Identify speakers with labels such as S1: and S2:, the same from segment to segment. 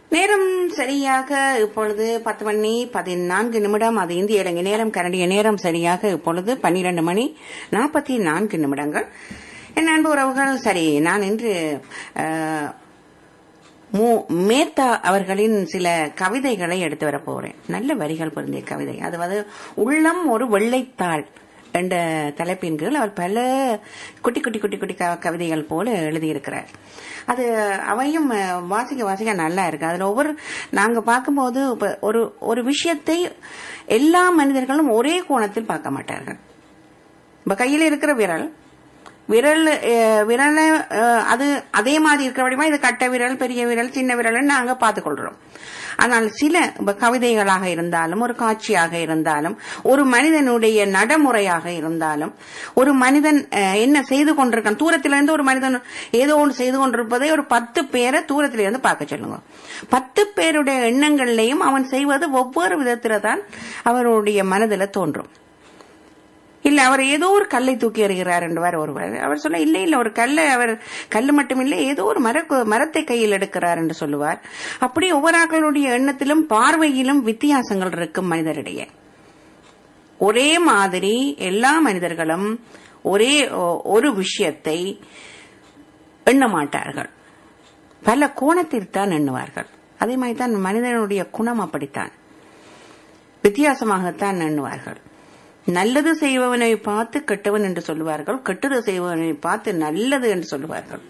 S1: நேரம் சரியாக இப்பொழுது பத்து மணி பதினான்கு நிமிடம் அது இந்திய இலங்கை நேரம் கனடிய நேரம் சரியாக இப்பொழுது பன்னிரண்டு மணி நாற்பத்தி நான்கு நிமிடங்கள் என் அன்பு உறவுகள் சரி நான் இன்று அஹ், மு- மேத்தா அவர்களின் சில கவிதைகளை எடுத்து வரப் போறேன் நல்ல வரிகள் பொருந்திய கவிதை அது வந்து உள்ளம் ஒரு வெள்ளைத்தாள் என்ற தலைப்பின் கீழ் அவர் பல குட்டி குட்டி குட்டி குட்டி க- கவிதைகள் போல எழுதியிருக்கிறார் அது அவையும் அஹ், வாசிக்க வாசிக்க நல்லா இருக்கு அதுல ஒவ்வொரு நாங்க பார்க்கும்போது இப்ப ஒரு ஒரு விஷயத்தை எல்லா மனிதர்களும் ஒரே கோணத்தில் பார்க்க மாட்டார்கள் இப்ப கையில இருக்கிற விரல் விரல் அஹ், விரலை அஹ், அது அதே மாதிரி இருக்கிறபடிமா இது கட்டை விரல் பெரிய விரல் சின்ன விரல் நாங்க பார்த்துக்கொள்றோம் ஆனால் சில இப்ப கவிதைகளாக இருந்தாலும் ஒரு காட்சியாக இருந்தாலும் ஒரு மனிதனுடைய நடைமுறையாக இருந்தாலும் ஒரு மனிதன் அஹ், என்ன செய்து கொண்டிருக்கான் தூரத்திலிருந்து ஒரு மனிதன் ஏதோ ஒன்று செய்து கொண்டிருப்பதை ஒரு பத்து பேரை தூரத்திலிருந்து பார்க்க சொல்லுங்க பத்து பேருடைய எண்ணங்கள்லையும் அவன் செய்வது ஒவ்வொரு விதத்தில தான் அவருடைய மனதில் தோன்றும் இல்ல அவர் ஏதோ ஒரு கல்லை தூக்கி எறிகிறார் என்றுவார் ஒருவர் அவர் சொல்ல இல்ல இல்ல ஒரு கல்லை அவர் கல்லு மட்டும் இல்லை ஏதோ ஒரு மர மரத்தை கையில் எடுக்கிறார் என்று சொல்லுவார் அப்படி ஒவ்வொரு ஆக்களுடைய எண்ணத்திலும் பார்வையிலும் வித்தியாசங்கள் இருக்கும் மனிதரிடையே ஒரே மாதிரி எல்லா மனிதர்களும் ஒரே ஒ- ஒரு விஷயத்தை எண்ண மாட்டார்கள் பல கோணத்தில் தான் எண்ணுவார்கள் அதே மாதிரி தான் மனிதனுடைய குணம் அப்படித்தான் வித்தியாசமாகத்தான் எண்ணுவார்கள் நல்லது செய்பவனை பார்த்து கெட்டவன் என்று சொல்லுவார்கள் கெட்டது செய்பவனை பார்த்து நல்லது என்று சொல்லுவார்கள்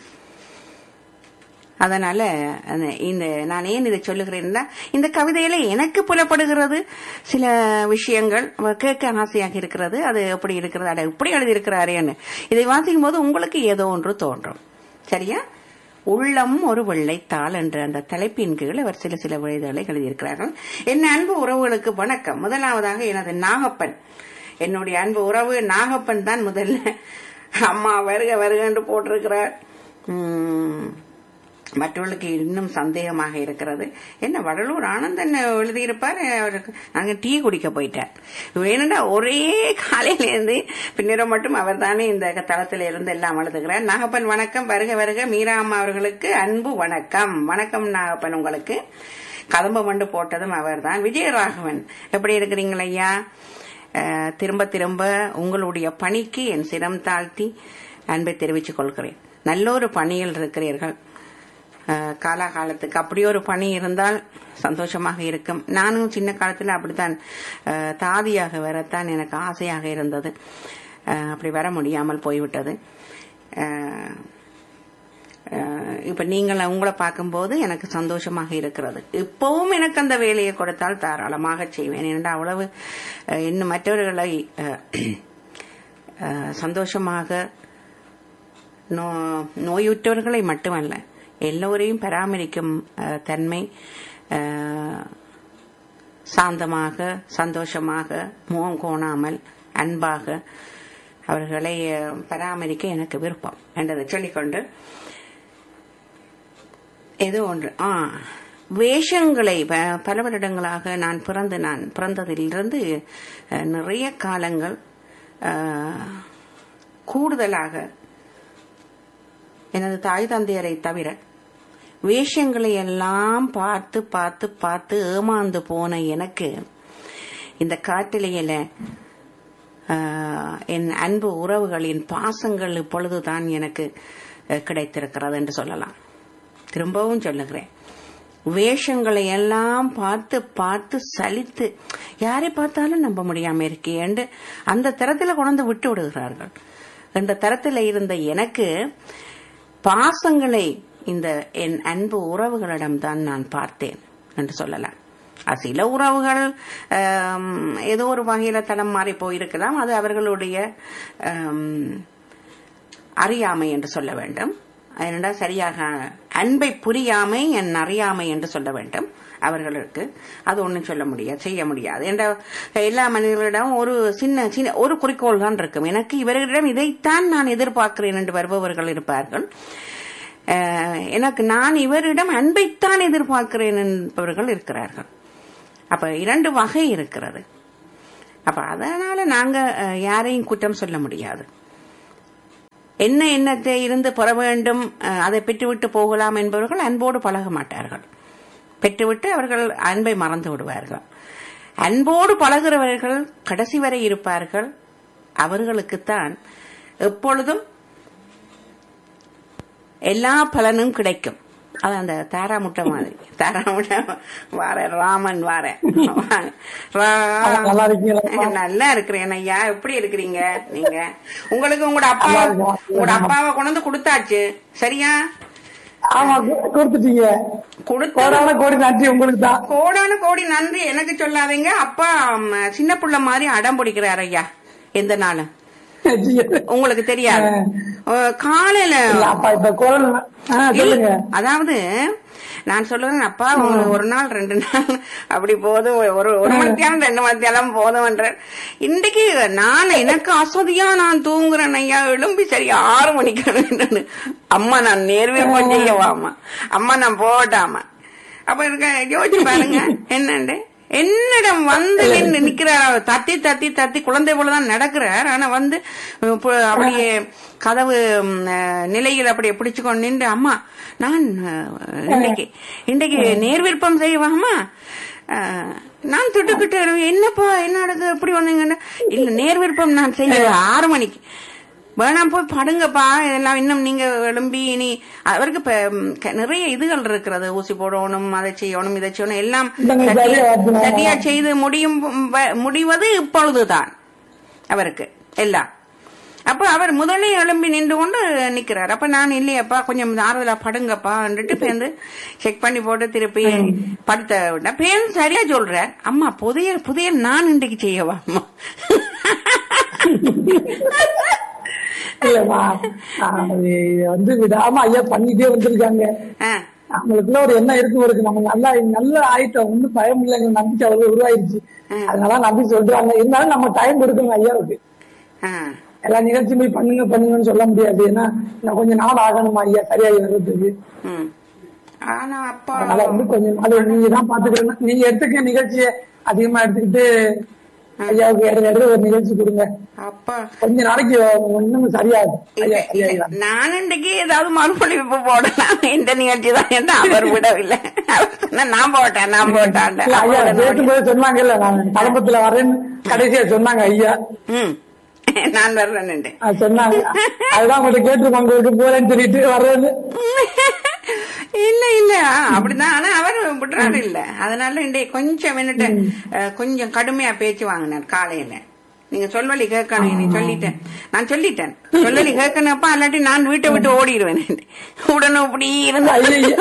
S1: அதனால அந்த- இந்த நான் ஏன் இதை சொல்லுகிறேன்னா இந்த கவிதையில எனக்கு புலப்படுகிறது சில விஷயங்கள் அவ கேட்க ஆசையாக இருக்கிறது அது எப்படி இருக்கிறது அட இப்படி எழுதியிருக்கிறாரேன்னு இதை வாசிக்கும் போது உங்களுக்கு ஏதோ ஒன்று தோன்றும் சரியா உள்ளம் ஒரு வெள்ளைத்தாள் என்ற அந்த தலைப்பின் கீழ் அவர் சில சில விழுதுகளை எழுதியிருக்கிறார்கள் என் அன்பு உறவுகளுக்கு வணக்கம் முதலாவதாக எனது நாகப்பன் என்னுடைய அன்பு உறவு நாகப்பன் தான் முதல்ல அம்மா வருக வருக என்று போட்டிருக்கிறார் உம், மற்றவர்களுக்கு இன்னும் சந்தேகமாக இருக்கிறது என்ன வடலூர் ஆனந்தன் எழுதியிருப்பார் அவருக்கு நாங்க டீ குடிக்க போயிட்டார் வேணும்னா ஒரே காலையில இருந்து பின்னிரம் மட்டும் அவர் தானே இந்த தளத்துல இருந்து எல்லாம் எழுதுகிறார் நாகப்பன் வணக்கம் வருக வருக மீரா அம்மா அவர்களுக்கு அன்பு வணக்கம் வணக்கம் நாகப்பன் உங்களுக்கு கதம்ப மண்டு போட்டதும் அவர்தான் விஜயராகவன் எப்படி இருக்கிறீங்களா ஐயா அஹ், திரும்ப திரும்ப உங்களுடைய பணிக்கு என் சிரம் தாழ்த்தி அன்பை தெரிவித்துக் கொள்கிறேன் நல்ல ஒரு பணியில் இருக்கிறீர்கள் அஹ், காலாகாலத்துக்கு அப்படி ஒரு பணி இருந்தால் சந்தோஷமாக இருக்கும் நானும் சின்ன காலத்தில் அப்படித்தான் அஹ், தாதியாக வரத்தான் எனக்கு ஆசையாக இருந்தது அஹ், அப்படி வர முடியாமல் போய்விட்டது அஹ், அஹ், இப்ப நீங்கள் உங்களை பார்க்கும்போது எனக்கு சந்தோஷமாக இருக்கிறது இப்பவும் எனக்கு அந்த வேலையை கொடுத்தால் தாராளமாக செய்வேன் ஏனென்றால் அவ்வளவு அஹ், இன்னும் மற்றவர்களை அஹ், அஹ், சந்தோஷமாக நோ- நோயுற்றவர்களை மட்டுமல்ல எல்லோரையும் பராமரிக்கும் அஹ், தன்மை அஹ், சாந்தமாக சந்தோஷமாக முகம் கோணாமல் அன்பாக அவர்களை அஹ், பராமரிக்க எனக்கு விருப்பம் என்றதை சொல்லிக்கொண்டு ஏதோ ஒன்று ஆ வேஷங்களை ப- பல வருடங்களாக நான் பிறந்து நான் பிறந்ததிலிருந்து அஹ், நிறைய காலங்கள் அஹ், கூடுதலாக எனது தாய் தந்தையரை தவிர வேஷங்களை எல்லாம் பார்த்து பார்த்து பார்த்து ஏமாந்து போன எனக்கு இந்த காட்டிலேயில ஆஹ், என் அன்பு உறவுகளின் பாசங்கள் இப்பொழுதுதான் எனக்கு அஹ், கிடைத்திருக்கிறது என்று சொல்லலாம் திரும்பவும் சொல்லுகிறேன் வேஷங்களை எல்லாம் பார்த்து பார்த்து சலித்து யாரை பார்த்தாலும் நம்ப முடியாம இருக்கேன்னு அந்த தரத்துல கொண்டு விட்டு விடுகிறார்கள் அந்த தரத்துல இருந்த எனக்கு பாசங்களை இந்த என் அன்பு உறவுகளிடம்தான் நான் பார்த்தேன் என்று சொல்லலாம் அது சில உறவுகள் ஆம், ஏதோ ஒரு வகையில தடம் மாறி போயிருக்கலாம் அது அவர்களுடைய ஆம், அறியாமை என்று சொல்ல வேண்டும் ஏனென்றால் சரியாக அன்பை புரியாமை என் அறியாமை என்று சொல்ல வேண்டும் அவர்களுக்கு அது ஒன்றும் சொல்ல முடியாது செய்ய முடியாது என்ற எல்லா மனிதர்களிடம் ஒரு சின்ன சின்ன ஒரு குறிக்கோள் தான் இருக்கும் எனக்கு இவர்களிடம் இதைத்தான் நான் எதிர்பார்க்கிறேன் என்று வருபவர்கள் இருப்பார்கள் அஹ், எனக்கு நான் இவரிடம் அன்பைத்தான் எதிர்பார்க்கிறேன் என்பவர்கள் இருக்கிறார்கள் அப்ப இரண்டு வகை இருக்கிறது அப்ப அதனால நாங்க அஹ், யாரையும் குற்றம் சொல்ல முடியாது என்ன எண்ணத்தை இருந்து பெற வேண்டும் அஹ், அதை பெற்றுவிட்டு போகலாம் என்பவர்கள் அன்போடு பழக மாட்டார்கள் பெற்றுவிட்டு அவர்கள் அன்பை மறந்து விடுவார்கள் அன்போடு பழகிறவர்கள் கடைசி வரை இருப்பார்கள் அவர்களுக்குத்தான் எப்பொழுதும் எல்லா பலனும் கிடைக்கும் அது அந்த தாரா முட்டை மாதிரி தாரா முட்டை வார ராமன் வார
S2: நல்லா இருக்கீங்களா?
S1: நல்லா இருக்கிறேன் ஐயா எப்படி இருக்கிறீங்க நீங்க உங்களுக்கு உங்களோட அப்பா உங்களோட அப்பாவை கொண்டு வந்து கொடுத்தாச்சு சரியா
S2: ஆமா கு- கொடுத்துட்டீங்க
S1: கொடுத்த
S2: கோடான கோடி நன்றி உங்களுக்கு தான்
S1: கோடான கோடி நன்றி எனக்கு சொல்லாதீங்க அப்பா ம், சின்ன புள்ள மாதிரி அடம் பிடிக்கிறார் ஐயா எந்த நாளும் உங்களுக்கு தெரியாது அஹ், காலையில
S2: அப்பா இப்ப குரல் ஆ, சொல்லுங்க
S1: அதாவது நான் சொல்லுவேன் அப்பா ஒரு ஒரு நாள் ரெண்டு நாள் அப்படி போதும் ஒரு ஒரு மணித்தியாலம் ரெண்டு மணித்தியாலம் போதும்ன்ற இன்னைக்கு நான் எனக்கு அசதியா நான் தூங்குறேன் ஐயா எழும்பி சரி ஆறு மணிக்கு எழுந்தேன்னு. அம்மா நான் நேர்வே செய்யவாமா அம்மா நான் போட்டாமா அப்ப இருக்க யோசிச்சு பாருங்க என்னண்டு என்னிடம் வந்து நின்னு நிக்கிறார் அவர் தத்தி தத்தி தத்தி குழந்தை போலதான் நடக்கிறார் ஆனா வந்து அஹ், பு- அப்படியே கதவு ம், அஹ், நிலையில் அப்படியே பிடிச்சு கொண்டு நின்று அம்மா நான் அஹ், இன்னைக்கு இன்னைக்கு நேர் விருப்பம் செய்வாமா அஹ், நான் திட்டுக்கிட்டு என்னப்பா என்ன நடக்குது எப்படி வந்தீங்கன்னு இல்ல நேர் விருப்பம் நான் செய்ய ஆறு மணிக்கு வேணாம் போய் படுங்கப்பா இதெல்லாம் இன்னும் நீங்க எழும்பி இனி அவருக்கு இப்ப ம், க- நிறைய இதுகள் இருக்கிறது ஊசி போடணும் அதை செய்யணும் இதை செய்யணும் எல்லாம்
S2: இல்லைங்க,
S1: சரியா-
S2: சரியா வருதுங்க.
S1: சரியா செய்து முடியும் வ- முடிவது இப்பொழுதுதான் அவருக்கு எல்லாம் அப்ப அவர் முதல்ல எழும்பி நின்று கொண்டு நிக்கிறார் அப்ப நான் இல்லையப்பா கொஞ்சம் ஆறுதலா படுங்கப்பான்ட்டு பேருந்து செக் பண்ணி போட்டு திருப்பி படுத்த விட்டேன் பேருந்து சரியா சொல்றார் அம்மா புதையல் புதையல் நான் இன்றைக்கு செய்யவா அம்மா
S2: இல்லம்மா ஆ, அது வந்து விடாம ஐயா பண்ணிட்டே வந்திருக்காங்க
S1: ஆ,
S2: அவங்களுக்குள்ள ஒரு எண்ணம் இருக்கும் இருக்கு நம்ம நல்லா நல்ல ஆயிட்டோம் ஒன்னும் பயம் இல்லைங்க நம்பிக்கை அவ்வளவு உருவாயிருச்சு அதனால நம்பி சொல்றாங்க இருந்தாலும் நம்ம டைம் கொடுக்கணும் ஐயாவுக்கு
S1: ஆ.
S2: எல்லா நிகழ்ச்சியுமே பண்ணுங்க பண்ணுங்கன்னு சொல்ல முடியாது ஏன்னா இன்னும் கொஞ்சம் நாள் ஆகணுமா ஐயா சரியாகி வர்றதுக்கு
S1: ம். ஆனா அப்பா
S2: அதனால வந்து கொஞ்சம் நாள் நீங்க தான் பாத்துக்கிறேன் நீங்க எடுத்துக்க நிகழ்ச்சியை அதிகமா எடுத்துக்கிட்டு ஐயாவுக்கு இடையில இடையில ஒரு நிகழ்ச்சி கொடுங்க
S1: அப்பா
S2: கொஞ்ச நாளைக்கு இன்னும் சரியாகும்
S1: இல்ல,
S2: ஐயா
S1: இல்ல.
S2: சரியாயிடும்
S1: நான் இன்றைக்கு ஏதாவது மறுமொழிப்பு போடலாம் இந்த நிகழ்ச்சி தான் என்று அவர் விடவில்லை அவர் சொன்னா, நான் போட்டேன் நான் போட்டேன்
S2: இல்ல, ஐயா பேசும்போது சொன்னாங்கல்ல நான் கலம்பத்துல வரேன்னு கடைசியா சொன்னாங்க ஐயா
S1: ம் நான் வர்றேன்
S2: அது சொன்னாங்க அதுதான் உங்கள்ட்ட கேட்டிருக்கோம் உங்களுக்கு போறேன்னு சொல்லிட்டு வர்றேன்னு
S1: இல்ல இல்ல அப்படிதான் ஆனா அவர் விடுறாரு இல்ல அதனால இன்றைய கொஞ்சம் மினிட்டு கொஞ்சம் கடுமையா பேச்சு வாங்கினார் காலையில நீங்க சொல்வழி கேட்கணும் நீ சொல்லிட்டேன் நான் சொல்லிட்டேன் சொல்லி கேட்கணும்ப்பா இல்லாட்டி நான் வீட்டை விட்டு ஓடிடுவேன் உடனே இப்படி இருந்து
S2: ஐயையோ.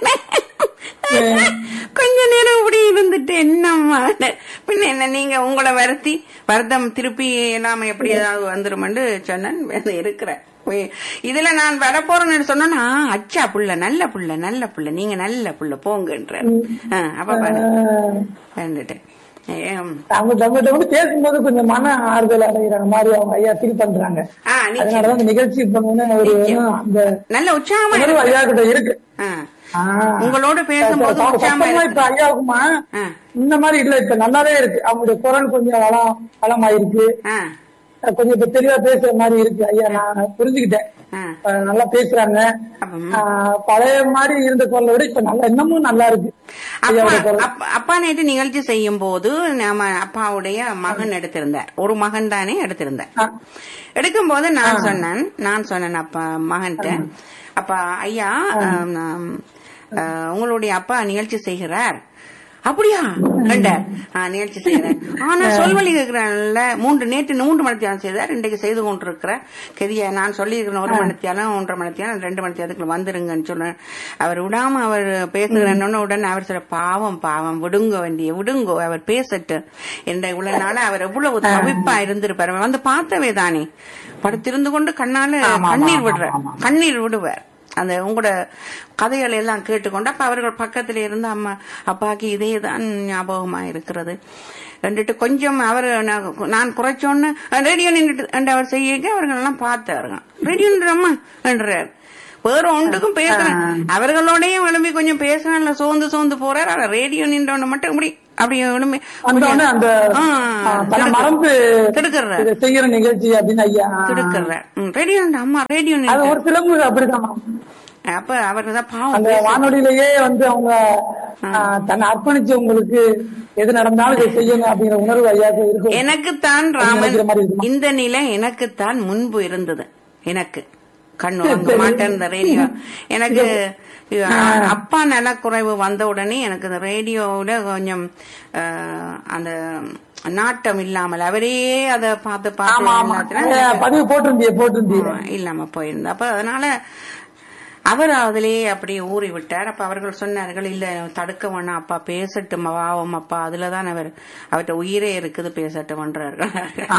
S1: கொஞ்ச நேரம் இப்படி இருந்துட்டு என்னம்மா பின்ன என்ன நீங்க உங்களை வருத்தி வருத்தம் திருப்பி எல்லாம எப்படி ஏதாவது வந்துருமென்று சொன்னேன் வந்து இருக்கிறேன் போய் இதுல நான் வரப்போறேன்னு சொன்னா அச்சா புள்ள நல்ல புள்ள நல்ல புள்ள நீங்க நல்ல புள்ள போங்கன்ற அப்ப பாருங்க வந்துட்டு ஏம்.
S2: அவங்க தங்கிட்ட வந்து பேசும்போது கொஞ்சம் மன ஆறுதல் அடைகிற மாதிரி அவங்க ஐயா ஃபீல் பண்றாங்க
S1: ஆ, நிச்சயம்.
S2: அதனாலதான் இந்த நிகழ்ச்சி பண்ணணும்னு ஒரு அந்த
S1: நல்ல உற்சாகமா
S2: உணர்வு
S1: இருக்கு.
S2: ஐயா கிட்ட இருக்கு
S1: ஆ.
S2: ஆ.
S1: உங்களோட பேசும்போது
S2: சத்தமா
S1: உற்சாகமா
S2: இப்ப
S1: இருக்கு.
S2: ஐயாவுக்குமா
S1: ஆ.
S2: இந்த மாதிரி இல்ல இப்ப நல்லாவே இருக்கு அவங்களுடைய குரல் கொஞ்சம் வளம் வளமாயிருக்கு
S1: ஆ,
S2: கொஞ்சம் இப்ப தெளிவா பேசுற மாதிரி இருக்கு ஐயா நான் புரிஞ்சுக்கிட்டேன்
S1: ஆ.
S2: அஹ் நல்லா பேசுறாங்க
S1: அப்ப-
S2: ஆஹ் பழைய மாதிரி இருந்த குரலை விட இப்ப நல்லா இன்னமும் நல்லா இருக்கு
S1: அப்பா
S2: ஐயாவோட குரல்
S1: அப்பா- அப்பா நேற்று நிகழ்ச்சி செய்யும் போது நம்ம அப்பாவுடைய மகன் எடுத்திருந்தார் ஒரு மகன் தானே எடுத்திருந்தார்
S2: ஆ.
S1: எடுக்கும் போது நான் சொன்னேன் நான் சொன்னேன் அப்பா மகன்கிட்ட அப்பா ஐயா ஆம், ஆம், ஆ, உங்களுடைய அப்பா நிகழ்ச்சி செய்கிறார் அப்படியா கண்டார் ஆ, நிகழ்ச்சி செய்யறேன் ஆனா சொல்வழி கேட்கிறேன்ல மூன்று நேற்று மூன்று மணித்தியாலம் செய்தார் இன்றைக்கு செய்து கொண்டிருக்கிற கெதிய நான் சொல்லியிருக்கிறேன் ஒரு மணித்தியாலம் ஒன்றரை மணித்தியாலம் ரெண்டு மணித்தியாலத்துக்கு வந்துருங்கன்னு சொன்னேன் அவர் விடாம அவர் பேசுகிறேன்னு உடனே அவர் சொல்ல பாவம் பாவம் விடுங்க வேண்டிய விடுங்கோ அவர் பேசட்டு என்ற இவ்வளவு நாள அவர் எவ்வளவு தவிப்பா இருந்திருப்பார் வந்து பார்த்தவே தானே படுத்திருந்து கொண்டு கண்ணால கண்ணீர் விடுற கண்ணீர் விடுவார் அந்த உங்களோட கதைகளை எல்லாம் கேட்டுக்கொண்டு அப்ப அவர்கள் பக்கத்துல இருந்து அம்மா அப்பாக்கு இதே தான் ஞாபகமா இருக்கிறது ரெண்டுட்டு கொஞ்சம் அவர் நான் நான் குறைச்சோன்னு ரேடியோ நின்றுட்டு என்று அவர் செய்ய அவர்கள் எல்லாம் பார்த்தாருங்க ரேடியோ நின்றம்மா என்றார் வேற ஒன்றுக்கும் பேசுறேன் அவர்களோடயும் விளம்பி கொஞ்சம் பேசுறேன்ல சோர்ந்து சோர்ந்து போறார் ஆனா ரேடியோ நின்றவன மட்டும் இப்படி அப்படி விளம்பி
S2: வந்தோடனே அந்த
S1: ஆ,
S2: ஆஹ் தன்னை மறந்து
S1: திடுக்குறார்
S2: இதை செய்யற நிகழ்ச்சி அப்படின்னு ஐயா
S1: திடுக்குறார் ரேடியோ அம்மா ரேடியோ
S2: அது
S1: நின்று
S2: ஒரு சிலம்பு அப்படிதான்
S1: அப்ப அவர் தான் பாவம்
S2: அந்த வானொலியிலேயே வந்து அவங்க ஆஹ், தன்னை அர்ப்பணிச்சவங்களுக்கு எது நடந்தாலும் இதை செய்யணும் அப்படிங்கிற உணர்வு ஐயாக்கு இருக்கும்
S1: எனக்குத்தான்
S2: அது
S1: ராமன்
S2: நினைக்கிற மாதிரி இருக்குமா?
S1: இந்த நிலை எனக்குத்தான் முன்பு இருந்தது எனக்கு கண்ணு வாங்க மாட்டேன் இந்த ரேடியோ எனக்கு அஹ், அப்பா நலக்குறைவு வந்த உடனே எனக்கு இந்த ரேடியோவில கொஞ்சம் அஹ், அந்த நாட்டம் இல்லாமல் அவரே அதை பார்த்து
S2: ஆமா ஆமா
S1: பார்த்து
S2: அஹ், பதிவு போட்டிருந்தீங்க போட்டிருந்தீங்க
S1: ஆமா, இல்லாம போயிருந்தா அப்ப அதனால அவர் அதிலேயே அப்படியே ஊறி விட்டார் அப்ப அவர்கள் சொன்னார்கள் இல்ல தடுக்க வேணாம் அப்பா பேசட்டும் பாவம் அப்பா அதுலதான் அவர் அவர்கிட்ட உயிரே இருக்குது பேசட்டும்ன்றார்கள்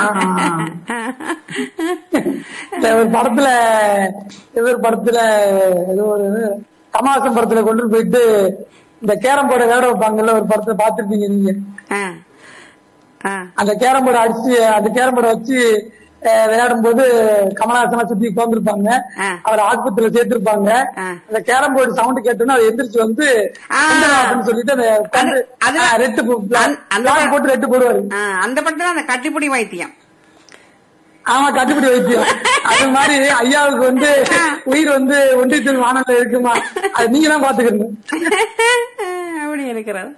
S2: இந்த ஒரு படத்துல ஏதோ ஒரு படத்துல ஏதோ ஒரு கமலாசன் படத்துல கொண்டு போயிட்டு இந்த கேரம் போர்டை விளையாட வைப்பாங்கல்ல ஒரு படத்தை பார்த்திருப்பீங்க நீங்க
S1: ஆ. ஆ.
S2: அந்த கேரம் போர்டை அடிச்சு அந்த கேரம் போர்டை வச்சு அஹ், விளையாடும் போது கமலஹாசனை சுத்தி உட்கார்ந்துருப்பாங்க
S1: ஆ.
S2: அவர் ஆஸ்பத்திரியில சேர்த்திருப்பாங்க
S1: ஆ.
S2: அந்த கேரம் போர்டு சவுண்ட் கேட்டோன்னு அவர் எந்திரிச்சு வந்து
S1: ஆ.
S2: சுந்தரராசன் சொல்லிட்டு அந்த உட்கார்ந்து,
S1: அது-
S2: ஆ, ரெட்டு போ-
S1: அந்த- அந்த-
S2: பிளாக் போட்டு ரெட்டு போடுவாரு
S1: ஆ, அந்த படத்துல அந்த கட்டிப்பிடி வைத்தியம்
S2: ஆமா கட்டுப்படி வைத்தியம் அது மாதிரி ஐயாவுக்கு வந்து உயிர் வந்து ஒன்றியத்தில் வானல்ல இருக்குமா அது நீங்க தான் பாத்துக்கணும்
S1: அப்படி இருக்கிறது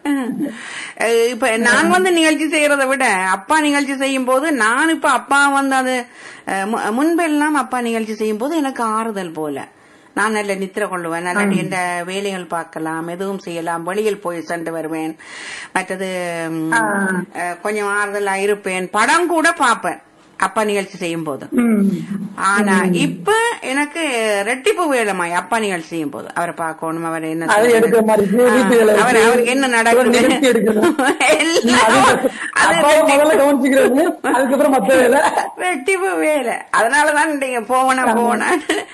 S1: அஹ் இப்ப நான் வந்து நிகழ்ச்சி செய்யறதை விட அப்பா நிகழ்ச்சி செய்யும் போது நான் இப்ப அப்பா வந்து அது அஹ், மு- முன்பெல்லாம் அப்பா நிகழ்ச்சி செய்யும் போது எனக்கு ஆறுதல் போல நான் நல்ல நித்திர கொள்ளுவேன் நல்ல எந்த வேலைகள் பார்க்கலாம் எதுவும் செய்யலாம் வெளியில் போய் சென்று வருவேன் மற்றது ம், அஹ், கொஞ்சம் ஆறுதலா இருப்பேன் படம் கூட பார்ப்பேன் அப்பா நிகழ்ச்சி செய்யும் போது
S2: ம்.
S1: ஆனா இப்ப எனக்கு ரெட்டிப்பு வேலைமாய் அப்பா நிகழ்ச்சி செய்யும் போது அவரை பார்க்கணும் அவர் என்ன
S2: அதை
S1: செய்யணும்.
S2: எடுக்கிற மாதிரி இருக்கு,
S1: ஆ,
S2: வீட்டு வேலை
S1: அவர்
S2: இருக்கு.
S1: அவருக்கு என்ன
S2: ஒரு
S1: நடக்குது
S2: நிகழ்ச்சி எடுக்கணும்.
S1: எல்லாம்
S2: அது-
S1: அது
S2: அப்பாவை முதல்ல கவனிச்சுக்கிறது அதுக்கப்புறம் மத்த வேலை
S1: ரெட்டிப்பு வேலை அதனாலதான் நீங்க போவனா போவனா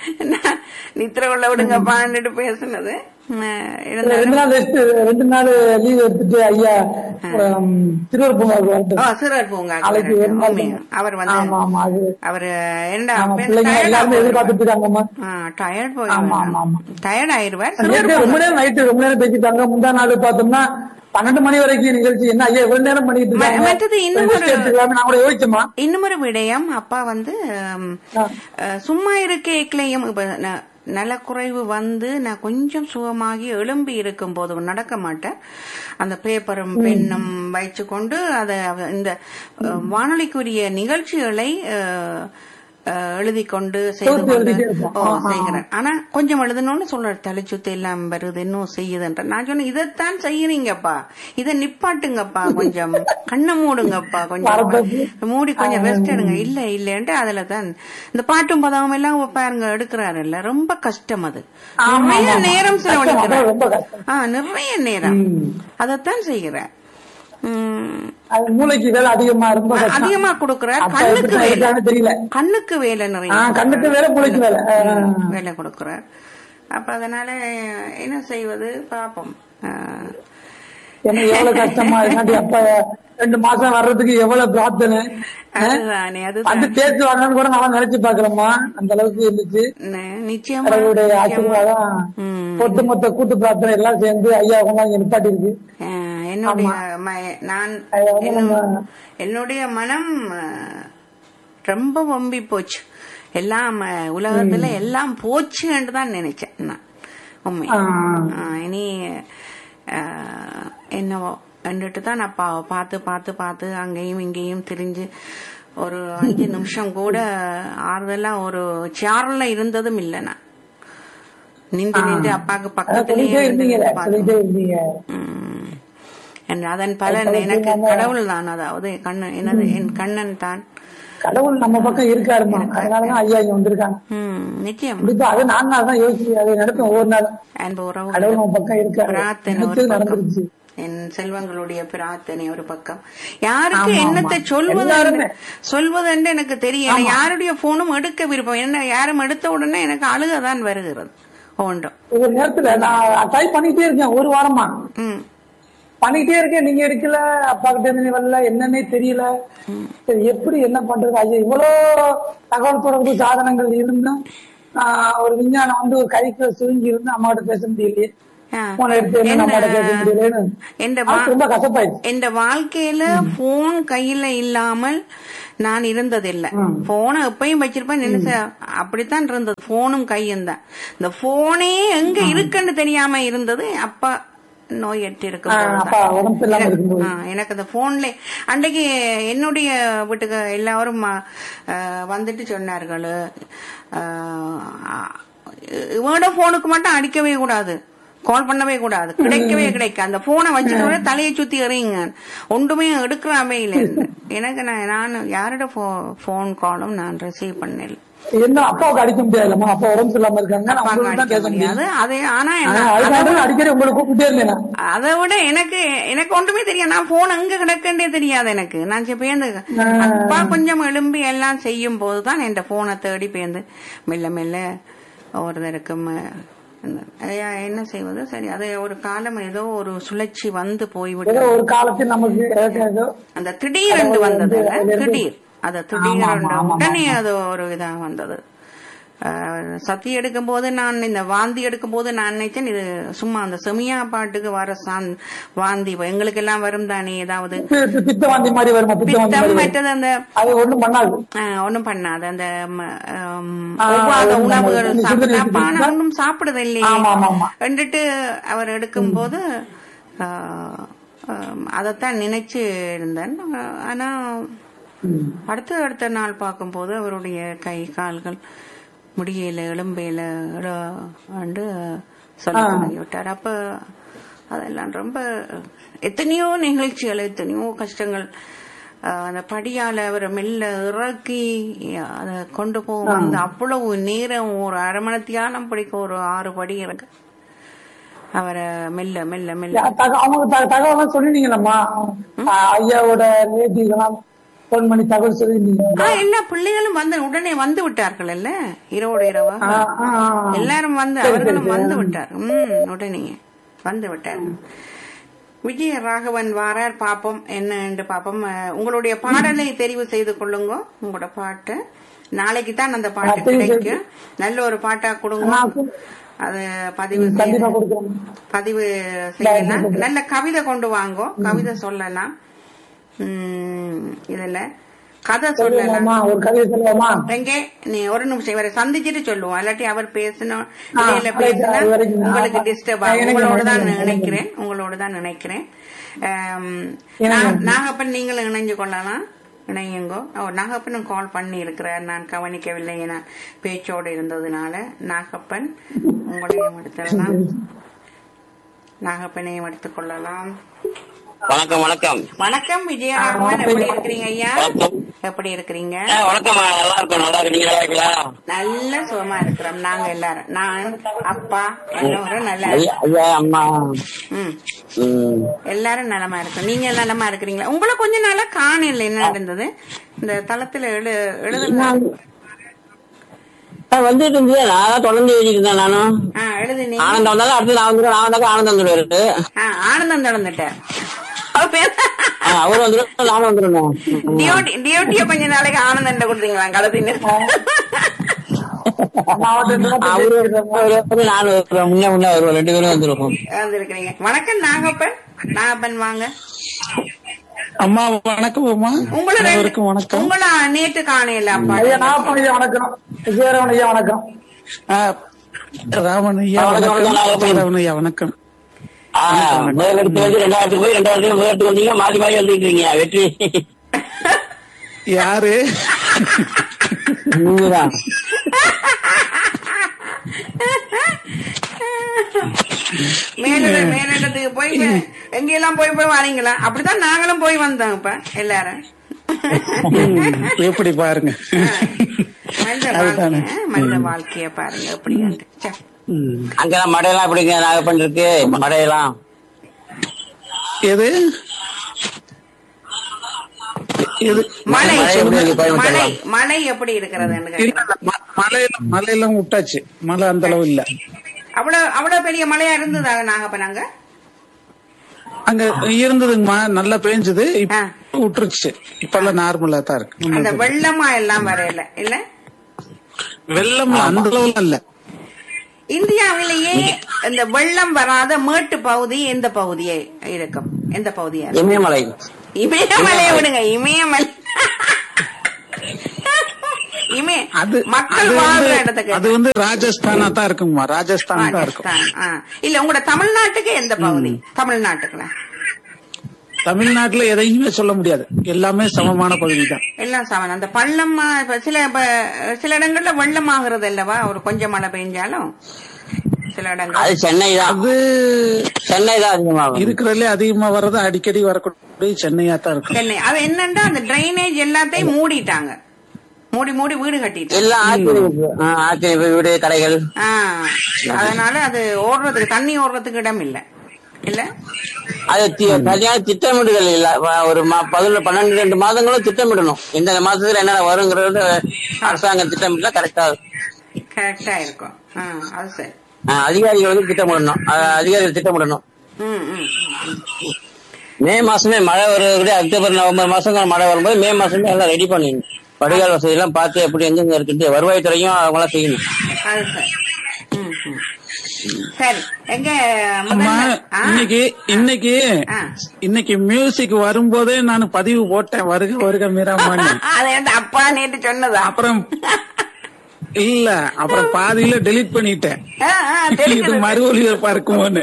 S1: நித்திர கொள்ள விடுங்கப்பான்னுட்டு பேசுனது அஹ், இருந்தாலும்
S2: ரெண்டு நாள் ரெஸ்ட் ரெண்டு நாள் லீவ் எடுத்துட்டு ஐயா உம், திருவள்ளூர் பூங்காவுக்கு வரட்டும்
S1: ஓ, சிறுவர் பூங்கா
S2: நாளைக்கு ஒரு நாள்
S1: உண்மையா. அவர் வந்து
S2: ஆமா ஆமா அது
S1: அவரு என்ன
S2: ஆமா பிள்ளைங்க எல்லாருமே எதிர்பார்த்துட்டு இருக்காங்கம்மா
S1: டயர்ட்
S2: ஆமா, ஆமா, ஆமா.
S1: போய் டயர்ட் ஆயிருவார்
S2: நேத்து
S1: சிறுவர்
S2: ரொம்ப நேரம் நைட்டு ரொம்ப நேரம் பேசிட்டாங்க முந்தா நாள் பார்த்தோம்னா பன்னெண்டு மணி வரைக்கும் நிகழ்ச்சி என்ன ஐயா இவ்வளவு நேரம் பண்ணிட்டு இருக்காங்க
S1: ம- மற்றது இன்னும்
S2: Rest
S1: ஒரு-
S2: எடுத்துக்கலாமே நான் கூட யோசிச்சோமா
S1: இன்னுமொரு விடயம் அப்பா வந்து ஹம்,
S2: ஆ.
S1: அஹ், சும்மா இருக்கேக்களையும் இப்ப ந- நலக்குறைவு வந்து நான் கொஞ்சம் சுகமாகி எழும்பி இருக்கும் போது நடக்க மாட்டேன் அந்த பேப்பரும் பெண்ணும் வைச்சு கொண்டு அதை அவ- இந்த அஹ், வானொலிக்குரிய நிகழ்ச்சிகளை அஹ், அஹ், எழுதி கொண்டு செய்து
S2: தொகுத்து
S1: கொண்டு
S2: எழுதிட்டே இருப்போம்.
S1: ஓ,
S2: ஆ, ஆ.
S1: செய்கிறேன் ஆனா கொஞ்சம் எழுதணும்னு சொல்ற தலைச்சுத்து எல்லாம் வருது இன்னும் செய்யுதுன்ற நான் சொன்னேன் இதைத்தான் செய்யறீங்கப்பா இதை நிப்பாட்டுங்கப்பா கொஞ்சம் கண்ணை மூடுங்கப்பா கொஞ்சம்
S2: மறந்தது.
S1: மூடி கொஞ்சம் ரெஸ்ட் எடுங்க இல்ல இல்லன்ட்டு அதுல தான் இந்த பாட்டும் பதவும் எல்லாம் பாருங்க எடுக்கிறாரு இல்ல ரொம்ப கஷ்டம் அது
S2: ஆமா,
S1: நிறைய
S2: ஆமா.
S1: நேரம்
S2: கஷ்டம், அதான் ரொம்ப
S1: செலவழிக்கிறேன்
S2: கஷ்டம்.
S1: ஆ நிறைய நேரம்
S2: ம்.
S1: அதைத்தான் செய்கிறேன் உம்,
S2: அது மூளைக்கு வேலை அதிகமா ரொம்ப கஷ்டம்
S1: அதிகமா கொடுக்கிறார்
S2: அப்பா
S1: கண்ணுக்கு
S2: எப்படிதான்
S1: வேலை
S2: இருக்காங்கன்னு தெரியல
S1: கண்ணுக்கு வேலை நிறைய
S2: ஆ, கண்ணுக்கு வேலை, மூளைக்கு வேலை. ஆ.
S1: ம், வேலை கொடுக்கிறார் அப்ப அதனால என்ன செய்வது பாப்போம் ஆ,
S2: ஏன்னா எவ்வளவு கஷ்டமா இருக்காண்டி அப்ப ரெண்டு மாசம் வர்றதுக்கு எவ்வளவு பிரார்த்தனை
S1: அதுதானே
S2: வந்து
S1: அதுதான்
S2: பேசுவாங்கன்னு கூட நான் நினைச்சு பாக்குறேம்மா அந்த அளவுக்கு இருந்துச்சு
S1: ந- நிச்சயமா
S2: கடவுளுடைய
S1: நிச்சயமா.
S2: ஆசீர்வாதம்
S1: ம்.
S2: ஒட்டுமொத்த கூட்டு பிரார்த்தனை எல்லாம் சேர்ந்து ஐயா கொண்டாங்க நிப்பாட்டி இருக்கு
S1: ஆ, என்னுடைய ம- நான்
S2: அது வந்து
S1: என்ன-
S2: நம்ம-
S1: என்னுடைய மனம் ஆ, ரொம்ப வம்பி போச்சு எல்லாம் ஆ, உலகத்துல எல்லாம் போச்சுன்னு தான் நினைச்சேன் நான் உண்மை
S2: ஆ.
S1: ஆ, இனி ஆ, என்னவோ என்றுட்டு தான் நான் பா- பார்த்து பார்த்து பார்த்து அங்கேயும் இங்கேயும் திரிஞ்சு ஒரு அஞ்சு நிமிஷம் கூட ஆறுதலா ஒரு சேர்ல இருந்ததும் இல்லை நான் நின்று நின்று அப்பாக்கு
S2: அதான்
S1: பக்கத்திலேயே
S2: சொல்லிட்டே
S1: இருந்து
S2: இருந்தீங்க
S1: பார்த்தேன்.
S2: சொல்லிட்டே இருந்தீங்க
S1: உம். என்று அதன் பலன் எனக்கு கடவுள் தான் அதாவது கண்ணன் எனது என் கண்ணன் தான்
S2: கடவுள் நம்ம பக்கம் இருக்காருமா அதனாலதான் ஐயா இங்க வந்திருக்காங்க
S1: உம், நிச்சயம்
S2: கண்டிப்பா அது நான் தான் யோசிச்சு அதை நடத்தும் ஒவ்வொரு நாளும்
S1: அன்பு உறவு
S2: கடவுள் நம்ம பக்கம் இருக்காரு
S1: பிரார்த்தனை ஒரு
S2: நினைச்சது
S1: பக்கம்
S2: நடந்துருச்சு
S1: என் செல்வங்களுடைய பிரார்த்தனை ஒரு பக்கம் யாருக்கு
S2: ஆமா,
S1: என்னத்தை
S2: ஆமா.
S1: சொல்வது
S2: எல்லாருமே.
S1: சொல்வது என்று எனக்கு தெரியல யாருடைய போனும் எடுக்க விருப்பம் என்ன யாரும் எடுத்த உடனே எனக்கு அழுகதான் வருகிறது ஒன்றும்
S2: ஒரு நேரத்துல நான் ட்ரை பண்ணிட்டே இருக்கேன் ஒரு வாரமா
S1: ம்
S2: பண்ணிட்டே இருக்கேன் நீங்க எடுக்கல அப்பா கிட்ட இருந்து நீ வரல என்னன்னே தெரியல சரி எப்படி என்ன பண்றது ஐயா இவ்வளோ தகவல் தொடர்பு சாதனங்கள் இருந்தும் ஆஹ், ஒரு விஞ்ஞானம் வந்து ஒரு கைக்குள்ள சுருங்கி இருந்து அம்மா கிட்ட பேச முடியலையே
S1: ஆ.
S2: போன எடுத்து என்ன அம்மா கிட்ட பேச முடியலன்னு
S1: எந்த
S2: அது ரொம்ப கசப்பாயிடுச்சு
S1: என் வாழ்க்கையில போன் கையில இல்லாமல் நான் இருந்ததில்லை போனை எப்பயும் வச்சிருப்பேன் நினைச்ச அப்படித்தான் இருந்தது போனும் கையும் தான் இந்த போனே எங்க இருக்குன்னு தெரியாம இருந்தது அப்பா நோயற்று
S2: ஆ,
S1: இருக்கும்
S2: அப்பா உடம்பு இல்லாம இருக்கும்போது
S1: ஆ, எனக்கு அந்த போன்ல அன்றைக்கு என்னுடைய வீட்டுக்கு எல்லாரும் ஆ, வந்துட்டு சொன்னார்கள் ஆ, இவனோட போனுக்கு மட்டும் அடிக்கவே கூடாது கால் பண்ணவே கூடாது கிடைக்கவே கிடைக்க அந்த போனை வச்சுட்டு தலையை சுத்தி எறியுங்க ஒன்றுமே எடுக்கிறாமே இல்லை எனக்கு நான் நான் யாரோட போன் காலும் நான் ரிசீவ் பண்ணல
S2: என்ன அப்பாவுக்கு அடிக்க முடியாதுல்லம்மா அப்பா உடம்பு இல்லாம இருக்காங்க நான்
S1: அப்பாவுக்கு
S2: உங்களுக்கு தான்
S1: அடிக்க
S2: பேச முடியாது
S1: முடியாது அது ஆனா
S2: ஆ,
S1: என்ன
S2: அதுக்காக தான் அடிக்கடி உங்களை கூப்பிட்டே இருந்தேன் நான்.
S1: அதை விட எனக்கு எனக்கு ஒன்றுமே தெரியாது நான் போன் எங்க கிடக்கண்டே தெரியாது எனக்கு நான் சரி பேந்து அப்பா கொஞ்சம் எழும்பி எல்லாம் செய்யும் போதுதான் என் போனை தேடி பேந்து மெல்ல மெல்ல ஒருத்தருக்கு ம- அந்த- ஐயா, என்ன செய்வது சரி அது ஒரு காலம் ஏதோ ஒரு சுழற்சி வந்து
S2: ஏதோ
S1: போய்விட்டது
S2: ஒரு காலத்தில் நமக்கு ஏதோ ஏதோ
S1: அந்த திடீரென்று வந்தது இல்ல? திடீர் அது திடீரென்று
S2: ஆமா, ஆமா,
S1: உடனே அது ஒரு இதா வந்தது அஹ், சத்தி எடுக்கும் போது நான் இந்த வாந்தி எடுக்கும் போது நான் நினைச்சேன் இது சும்மா அந்த செமியா பாட்டுக்கு வர சாந் வாந்தி எங்களுக்கு எல்லாம் வரும் தானே ஏதாவது
S2: பி- பி- பித்த வாந்தி மாதிரி வருமா பித்த வாந்தி மாதிரி
S1: பித்தம்
S2: வரும்.
S1: மற்றது அந்த
S2: அது ஒண்ணும் பண்ணாது
S1: ஆஹ், ஒண்ணும் பண்ணாது அந்த ம, ஆம்,
S2: ஆ,
S1: ஒவ்வாத
S2: அது
S1: உணவுகள்
S2: நம்ம
S1: சாப்பிட்டா
S2: சுகர்
S1: பானை
S2: இருக்குது.
S1: ஒன்றும் சாப்பிடுறது இல்லையே
S2: ஆமா, ஆமா, ஆமா.
S1: வந்துட்டு அவர் எடுக்கும் போது ஆஹ், ஆம், அதைத்தான் நினைச்சு இருந்தேன் ஆனா
S2: ம்.
S1: அடுத்த அடுத்த நாள் பார்க்கும்போது அவருடைய கை கால்கள் முடியல எலும்பையில ஆண்டு சொல்ல
S2: ஆ.
S1: தொடங்கி விட்டார் அப்ப அதெல்லாம் ரொம்ப எத்தனையோ நிகழ்ச்சிகள் எத்தனையோ கஷ்டங்கள் ஆஹ், அந்த படியால அவரை மெல்ல இறக்கி அதை கொண்டு போகும் அந்த அவ்வளவு நேரம் ஒரு அரை மணி தியானம் பிடிக்க ஒரு ஆறு படி இறங்க அவரை மெல்ல மெல்ல மெல்ல
S2: யா, தக- அவங்க த- தகவலாம் சொல்லிருந்தீங்களம்மா ஆ, ஐயாவோட நேட்டிகெல்லாம் போன் பண்ணி தகவல் சொல்லிருந்தீங்க
S1: ஆ, எல்லா பிள்ளைகளும் வந்து உடனே வந்து விட்டார்கள் இல்ல இரவோட இரவா
S2: ஆ, ஆ, ஆ.
S1: எல்லாரும் வந்து
S2: சரி,
S1: அவர்களும்
S2: சரி.
S1: வந்து விட்டார் ம் உடனே வந்து விட்டார் விஜய ராகவன் வாரார் பாப்போம் என்னன்னு பாப்போம் அஹ், உங்களுடைய பாடலை தெரிவு செய்து கொள்ளுங்க உங்களோட பாட்டு நாளைக்கு தான் அந்த பாட்டு
S2: ஆ, சரி, சரி.
S1: கிடைக்கும் நல்ல ஒரு பாட்டா கொடுங்க
S2: நான் கு-
S1: அது பதிவு
S2: கண்டிப்பா
S1: செய்ய
S2: கொடுக்குறேன்
S1: பதிவு செய்யலாம் நல்ல கவிதை கொண்டு வாங்கோ கவிதை சொல்லலாம் உம் இதுல கதை சொல்லலாம்
S2: சொல்லுவோமா ஒரு கவிதை சொல்லுவோமா
S1: எங்க நீ ஒரு நிமிஷம் இவரை சந்திச்சுட்டு சொல்லுவோம் இல்லாட்டி அவர் பேசணும்
S2: ஆ,
S1: இடையில
S2: right,
S1: பேசினா
S2: அது வரைக்கும் நான்
S1: உங்களுக்கு
S2: பா-
S1: டிஸ்டர்ப்
S2: நான்
S1: ஆகும்
S2: எனக்கு
S1: உங்களோட தான்
S2: எனக்கு
S1: நினைக்கிறேன் உங்களோட தான் நினைக்கிறேன் ஆம்,
S2: எனக்கு
S1: நா- நாகப்பன் நீங்களும் இணைஞ்சு கொள்ளலாம் இணையுங்கோ ஓ நாகப்பனும் கால் பண்ணி இருக்கிறார் நான் கவனிக்கவில்லை என பேச்சோடு இருந்ததுனால நாகப்பன் உங்களையும் எடுத்துடலாம் நாகப்பனையும் எடுத்துக் கொள்ளலாம்
S3: வணக்கம் வணக்கம்
S1: வணக்கம் விஜயராகவன் எப்படி இருக்கிறீங்க ஐயா
S3: வணக்கம்.
S1: எப்படி இருக்கிறீங்க
S3: ஆ, வணக்கம் நல்லா இருக்கும் நல்லா இருக்கு நீங்க நல்லா இருக்கீங்களா
S1: நல்ல சுகமா இருக்கிறோம் நாங்க எல்லாரும் நான் அப்பா எல்லாரும் நல்லா
S3: ஐயா ஐயா, அம்மா
S1: ம்
S3: ம்.
S1: எல்லாரும் நலமா இருக்கோம் நீங்க நலமா இருக்கிறீங்களா உங்களை கொஞ்ச நாளா காணல என்ன நடந்தது இந்த தளத்துல எழு எழுதுனா
S3: ஆ, வந்துட்டு இருந்தது நான் தான் தொடர்ந்து எழுதிட்டு இருந்தேன் நானும்
S1: ஆ எழுதுனீ
S3: ஆனந்தம் வந்தாலும் அடுத்து நான் வந்துடும் நான் வந்தாக்க ஆனந்தம் வந்துடுவாரு
S1: ஆ ஆனந்தம் தொடர்ந்துட்டார் அவர் பேர்
S3: ஆ, அவர் வந்துடும் நானும் வந்துடணும்
S1: டியோட்டி டியோட்டிய கொஞ்ச நாளைக்கு ஆனந்தம் கொடுத்தீங்களா கலத்தின்னு
S3: அவரு அவரு நானும் வருவேன். முன்ன முன்ன வருவோம் ரெண்டு பேரும் வந்துருவோம்
S1: வந்திருக்கிறீங்க வணக்கம் நாகப்பன் நாகப்பன் வாங்க
S4: அம்மா வணக்கம் அம்மா
S1: உங்களை ரெண்டு-
S4: அனைவருக்கும் வணக்கம்
S1: உங்களை நேற்று காணையில அப்பா
S2: ஐயா நான் ஐயா வணக்கம் விஜயராமன் ஐயா வணக்கம்
S4: ஆ, ராமன் ஐயா
S3: வணக்கம்,
S4: வணக்கம்
S3: வணக்கம்.
S4: ராமன் ஐயா வணக்கம்
S3: ஆ, முதல் எடுத்து வந்து ரெண்டாயிரத்துக்கு போய் ரெண்டாயிரத்துக்கு முதல் எடுத்து வந்தீங்க மாறி மாறி வந்துருக்கீங்க வெற்றி
S4: யாரு
S3: நீங்கதான்
S1: மேலிட மேலிடத்துக்கு போய் எங்கெல்லாம் போய் போய் வரீங்களா அப்படித்தான் நாங்களும் போய் வந்தோம் இப்ப எல்லாரும்
S4: ம், எப்படி பாருங்க
S1: மனித
S4: அதுதானே.
S1: வாழ்க்கை மனித வாழ்க்கைய பாருங்க எப்படி
S4: ம்.
S3: அங்கெல்லாம் மடையெல்லாம் எப்படிங்க நாகப்பன் இருக்கு மடையெல்லாம்
S4: எது எது
S1: மழை
S3: மழை எப்படி இருக்கு கோயம்புத்தூர்ல?
S1: மழை மழை எப்படி இருக்கிறதுன்னு
S4: இல்ல,
S1: கேக்குறேன்.
S4: ம- மழையெல்லாம் மழையெல்லாம் விட்டாச்சு மழை அந்த அளவு இல்ல
S1: அவ்வளவு அவ்வளவு பெரிய மழையா இருந்ததாக நாகப்பனாங்க
S4: அங்க இருந்ததுங்கம்மா நல்லா பேஞ்சது இப்ப
S1: ஆ.
S4: விட்டுருச்சு இப்ப எல்லாம் நார்மலா தான் இருக்கு ஒண்ணும்
S1: அந்த
S4: இல்ல.
S1: வெள்ளமா எல்லாம் வரையில இல்ல
S4: வெள்ளம் அந்த அளவுல இல்ல
S1: இந்தியாவிலேயே இந்த வெள்ளம் வராத மேட்டு பகுதி எந்த பகுதியே இருக்கும் எந்த பகுதியா இருக்கும்?
S3: இமயமலை
S1: இமயமலையை விடுங்க இமயமலை இமே
S4: அது
S1: மக்கள்
S4: அது
S1: வாழ்ற
S4: வந்து-
S1: இடத்துக்கு
S4: அது வந்து ராஜஸ்தானா தான் இருக்குமா ராஜஸ்தான் தான் இருக்கும்
S1: ராஜஸ்தான் ஆ. இல்ல உங்களோட தமிழ்நாட்டுக்கு எந்த பகுதி தமிழ்நாட்டுக்குல
S4: தமிழ்நாட்டுல எதையுமே சொல்ல முடியாது எல்லாமே சமமான பகுதி தான்
S1: எல்லாம் சமன் அந்த பள்ளமா இப்ப சில இப்ப சில இடங்கள்ல வெள்ளம் ஆகுறது அல்லவா ஒரு கொஞ்சம் மழை பெஞ்சாலும் சில இடங்கள்
S3: அது சென்னை தான்
S4: அது
S3: சென்னை தான் அதிகமாகும்
S4: இருக்கிறதுல அதிகமா வர்றது அடிக்கடி வரக்கூடிய சென்னையா தான் இருக்கும்
S1: சென்னை அது என்னன்னா அந்த டிரைனேஜ் எல்லாத்தையும் மூடிட்டாங்க மூடி மூடி வீடு கட்டிட்டு
S3: எல்லாம் ஆக்கிரமிப்பு ஆ, ஆக்கிரமிப்பு வீடு கடைகள்
S1: ஆ, அதனால அது ஓடுறதுக்கு தண்ணி ஓடுறதுக்கு இடம் இல்ல இல்ல
S3: அது தி- சரியான திட்டமிடுதல் இல்ல வ- ஒரு மா- பதினொன்று பன்னெண்டு ரெண்டு மாதங்களும் திட்டமிடணும் இந்த மாசத்துல என்னென்ன வருங்கிறது அரசாங்கம் திட்டமிட்டா கரெக்டா
S1: கரெக்டா இருக்கும் ஆ, அது சரி
S3: அதிகாரிகள் வந்து திட்டமிடணும் அஹ், அதிகாரிகள் திட்டமிடணும்
S1: ம், ம், ம்.
S3: மே மாசமே மழை வருவது அக்டோபர் நவம்பர் மாசம் மழை வரும்போது மே மாசமே எல்லாம் ரெடி பண்ணிடணும் வடிகால் வசதி எல்லாம் பார்த்து எப்படி எங்கெங்க இருக்குது வருவாய்த்துறையும் அவங்களாம் செய்யணும்
S1: அது சரி ம், ம். சரி எங்க
S4: அம்மா
S1: முதல்ல- ஆ,
S4: இன்னைக்கு இன்னைக்கு
S1: ஆ.
S4: இன்னைக்கு மியூசிக் வரும்போதே நான் பதிவு போட்டேன் வருக வருக மீராமான்னு
S1: அது வந்து அப்பா நேற்று சொன்னதா
S4: அப்புறம் இல்ல அப்புறம் பாதியில டெலீட் பண்ணிட்டேன்
S1: ஆ, ஆ,
S4: இது
S1: தெரிகிறது.
S4: மறு ஒளிபரப்பா இருக்குமோன்னு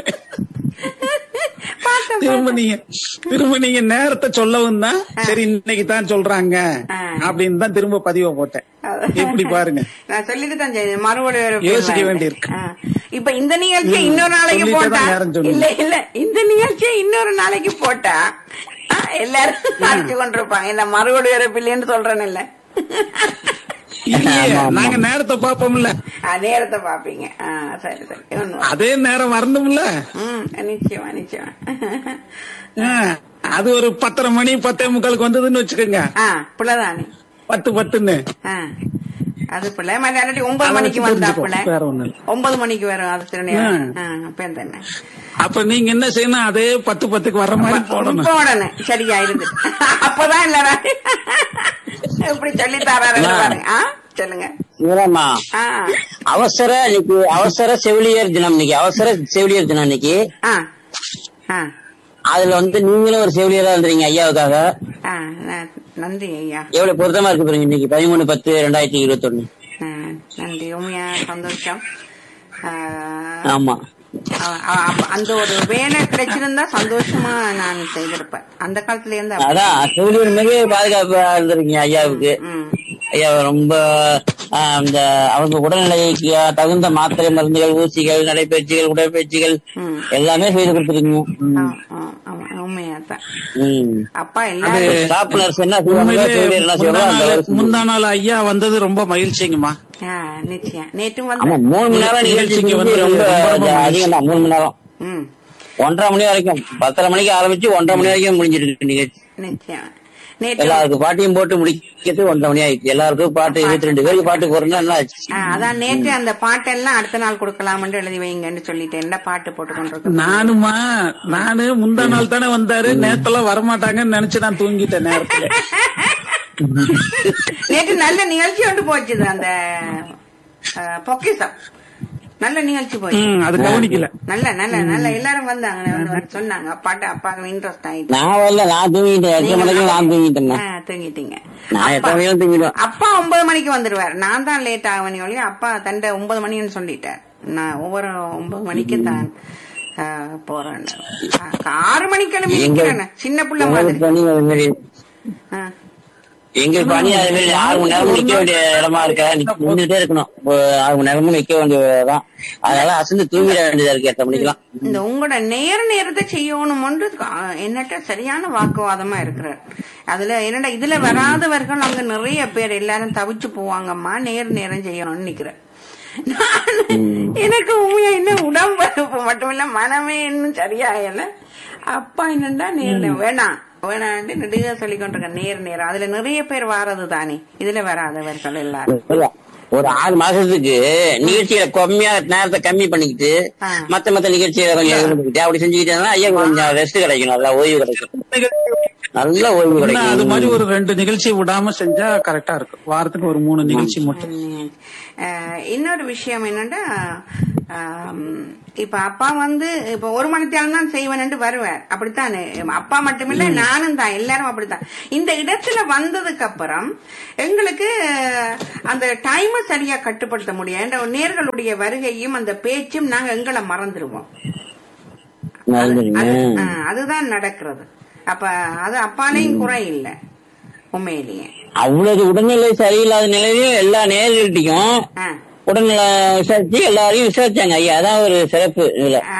S1: பார்த்தேன்,
S4: திரும்ப நீங்க திரும்ப நீங்க நேரத்தை சொல்லவும் தான் சரி இன்னைக்கு தான் சொல்றாங்க
S1: ஆ.
S4: அப்படின்னு தான் திரும்ப பதிவை போட்டேன் எப்படி பாருங்க
S1: நான் சொல்லிட்டு தான் செய்தேன் மறுபடி ஒரு
S4: யோசிக்க
S1: film
S4: வேண்டியிருக்கு.
S1: ஆ. இப்ப இந்த நிகழ்ச்சியை இன்னொரு நாளைக்கு
S4: சொல்லிட்டு
S1: போட்டா
S4: தான் நேரம் சொன்னீங்க.
S1: இல்ல இல்ல இந்த நிகழ்ச்சியை இன்னொரு நாளைக்கு போட்டா ஆ, எல்லாரும் அடிச்சு கொண்டிருப்பாங்க இந்த மறுபடி ஒரு பிள்ளைன்னு சொல்றேன்னு இல்ல
S4: இல்லையே
S3: ஆமா, ஆமா.
S4: நாங்க நேரத்தை பாப்போம்ல
S1: ஆ, நேரத்தை பாப்பீங்க ஆ, சரி சரி ஒண்ணும் இல்ல.
S4: அதே நேரம் வரணும்ல
S1: ம் நிச்சயமா நிச்சயமா
S4: ஆ, அது ஒரு பத்தரை மணி பத்தே முக்காலுக்கு வந்ததுன்னு வச்சுக்கோங்க
S1: ஆ புள்ளதானே
S4: பத்து பத்துன்னு
S1: ஆ அது பிள்ளை மறுநாட்டி ஒன்பது
S4: அதை
S1: மணிக்கு
S4: வச்சு
S1: வந்தா
S4: தெரிஞ்சுக்கோ.
S1: பிள்ளை
S4: வேற ஒண்ணும் இல்ல.
S1: ஒன்பது மணிக்கு வரும் அது திருநெல்வேலி ஆ அப்ப என்ன
S4: அப்ப நீங்க என்ன செய்யணும் அதே பத்து பத்துக்கு வர்ற மாதிரி போடணும்
S1: போடணும் சரியா இருந்து அப்பதான் இல்ல இப்படி சொல்லி தராரு பாருங்க ஆ சொல்லுங்க
S3: இவரம்மா
S1: ஆ
S3: அவசர இன்னைக்கு அவசர செவிலியர் தினம் இன்னைக்கு அவசர செவிலியர் தினம் இன்னைக்கு
S1: ஆ ஆ
S3: அதுல வந்து நீங்களும் ஒரு செவிலியரா இருந்தீங்க ஐயாவுக்காக
S1: ஆ ந- நன்றி ஐயா
S3: எவ்வளவு பொருத்தமா இருக்கு பாருங்க இன்னைக்கு பதிமூணு பத்து ரெண்டாயிரத்தி இருபத்தி ஒண்ணு
S1: ஆ, நன்றி உண்மையா சந்தோஷம் ஆ,
S3: ஆமா
S1: அ- அ- அப்ப அந்த ஒரு வேலை கிடைச்சிருந்தா சந்தோஷமா நான் செய்திருப்பேன் அந்த காலத்துல இருந்து அப்படி.
S3: அதான் செவிலியர் மிக பாதுகாப்பா இருந்திருக்கீங்க ஐயாவுக்கு
S1: ம்
S3: ஐயா ரொம்ப ஆஹ், இந்த அவங்க உடல்நிலைக்கு தகுந்த மாத்திரை மருந்துகள் ஊசிகள் நடைபயிற்சிகள் உடற்பயிற்சிகள்
S1: ம்.
S3: எல்லாமே செய்து கொடுத்துருக்கீங்க
S1: ஆ, ஆ, ஆமா உண்மையா தான்
S3: ம்
S1: அப்பா எல்லாரும்
S3: ஸ்டாப் நர்ஸ் என்ன செய்வாங்க
S4: உண்மையிலே
S3: செவிலியர் என்ன
S4: முந்தா
S3: செய்வாங்க அந்த
S4: நாள்
S3: வேலை
S4: முந்தா நாள் ஐயா வந்தது ரொம்ப மகிழ்ச்சிங்கம்மா
S1: ஆ, நிச்சயம் நேற்றும்
S3: ஆமா
S1: வந்து
S3: மூணு மணி நேரம் நிகழ்ச்சி
S4: நிகழ்ச்சிக்கு
S3: வந்து
S4: வந்து
S3: ரொம்ப
S4: ரொம்ப ரொம்ப
S3: அதிகம் தான் மூணு மணி நேரம்
S1: ம்
S3: ஒன்றரை மணி வரைக்கும் பத்தரை மணிக்கு ஆரம்பிச்சு ஒன்றரை மணி வரைக்கும் முடிஞ்சிருக்கு நிகழ்ச்சி
S1: நிச்சயம் நேற்று
S3: எல்லாருக்கும் பாட்டையும் போட்டு முடிக்கிறது ஒன்றரை மணி ஆயிடுச்சு எல்லாருக்கும் பாட்டு இருபத்தி ரெண்டு பேருக்கு பாட்டு போறோம்னா என்ன ஆச்சு
S1: ஆ, அதான் நேற்று அந்த பாட்டெல்லாம் அடுத்த நாள் கொடுக்கலாம்னு எழுதி வைங்கன்னு சொல்லிட்டேன் என்ன பாட்டு போட்டு கொண்டிருக்கோம்
S4: நானுமா நானு முந்தா நாள் தானே வந்தாரு நேத்தெல்லாம் வரமாட்டாங்கன்னு நினைச்சு நான் தூங்கிட்டேன் நேரத்துல
S1: நேற்று நல்ல நிகழ்ச்சி ஒன்று போச்சுது அந்த ஆ, பொக்கிசம் நல்ல நிகழ்ச்சி போச்சு
S4: ம், அது கவனிக்கல
S1: நல்ல நல்ல நல்ல எல்லாரும் வந்தாங்க வந்து வந்து சொன்னாங்க அப்பாட்ட அப்பாவுக்கு இன்ட்ரெஸ்ட் ஆயிட்டு
S3: நான் வரல நான் தூங்கிட்டேன் எட்டு மணிக்கு நான் தூங்கிட்டேன்
S1: ஆ, தூங்கிட்டீங்க
S3: நான் எத்தனை மணிக்கு தூங்கிடுவேன்
S1: அப்பா ஒன்பது மணிக்கு வந்துருவார் நான் தான் லேட் ஆகணும் ஒழிய அப்பா தண்டை ஒன்பது மணின்னு சொல்லிட்டார் நான் ஒவ்வொரு ஒன்பது மணிக்கு தான் ஆ, போறேன் ஆ, ஆறு மணிக்கு கிளம்பி
S3: எங்க-
S1: நிக்கிறேன் சின்ன பிள்ளை
S3: எங்களுக்கு
S1: மாதிரி
S3: பணி அது மாதிரி
S1: ஆ.
S3: எங்களுக்கு பணி அது மாதிரி ஆறு மணி நேரம் நிக்க வேண்டிய இடமா இருக்க நின்றுட்டே இருக்கணும் ஒரு ஆறு மணி நேரமும் நிக்க வேண்டியதான் அதனால அசந்து தூங்கிட வேண்டியதா இருக்கு எட்டரை மணிக்கெல்லாம்
S1: இந்த உங்களோட நேர நேரத்தை செய்யணும்னு என்னட்ட சரியான வாக்குவாதமா இருக்கிறார் அதுல என்னடா இதுல வராதவர்கள் அங்க நிறைய பேர் எல்லாரும் தவிச்சு போவாங்கம்மா நேர நேரம் செய்யணும்னு நிக்கிறேன் நான் எனக்கு உண்மையா இன்னும் உடம்பு மட்டும் இல்ல மனமே இன்னும் சரியாகல அப்பா என்னண்டா நேர் நேரம் வேணாம் வேணாண்டு நெடுக சொல்லி கொண்டிருக்கேன் நேர் நேரம் அதுல நிறைய பேர் வாரது தானே இதுல வராதவர்கள் எல்லாரும்
S3: இல்ல, ஒரு ஆறு மாசத்துக்கு நிகழ்ச்சிகளை கம்மியா நேரத்தை கம்மி பண்ணிக்கிட்டு
S1: ஆ.
S3: மத்த மத்த நிகழ்ச்சிகளை கொஞ்சம் இது பண்ணிக்கிட்டு அப்படி செஞ்சுக்கிட்டா ஐயா கொஞ்சம் ரெஸ்ட் கிடைக்கணும் அதான் ஓய்வு கிடைக்கும் நல்ல ஓய்வு
S4: இன்னும் அது மாதிரி
S3: கிடைக்கும்
S4: ஒரு ரெண்டு நிகழ்ச்சி விடாம செஞ்சா கரெக்டா இருக்கும் வாரத்துக்கு ஒரு மூணு நிகழ்ச்சி மட்டும்
S1: ம். அஹ், இன்னொரு விஷயம் என்னன்னா ஆம், இப்ப அப்பா வந்து இப்ப ஒரு மணித்தாலும் தான் செய்வேன்ட்டு வருவார் அப்படித்தானே அப்பா மட்டுமில்ல நானும் தான் எல்லாரும் அப்படித்தான் இந்த இடத்துல வந்ததுக்கு அப்புறம் எங்களுக்கு அஹ், அந்த டைமை சரியா கட்டுப்படுத்த முடியாது இந்த நேர்களுடைய வருகையும் அந்த பேச்சும் நாங்க எங்களை மறந்துடுவோம்
S3: நல்லதுங்க
S1: அது- ஆ, அதுதான் நடக்கிறது அப்ப அது அப்பாலையும் குறை இல்ல உண்மையிலேயே
S3: அவ்வளவு உடல்நிலை சரியில்லாத நிலையிலும் எல்லா நேர்கள்ட்டையும்
S1: ஆ.
S3: உடல்நல விசாரிச்சு எல்லாரையும் விசாரிச்சாங்க ஐயா அதான் ஒரு சிறப்பு இதுல
S1: ஆ.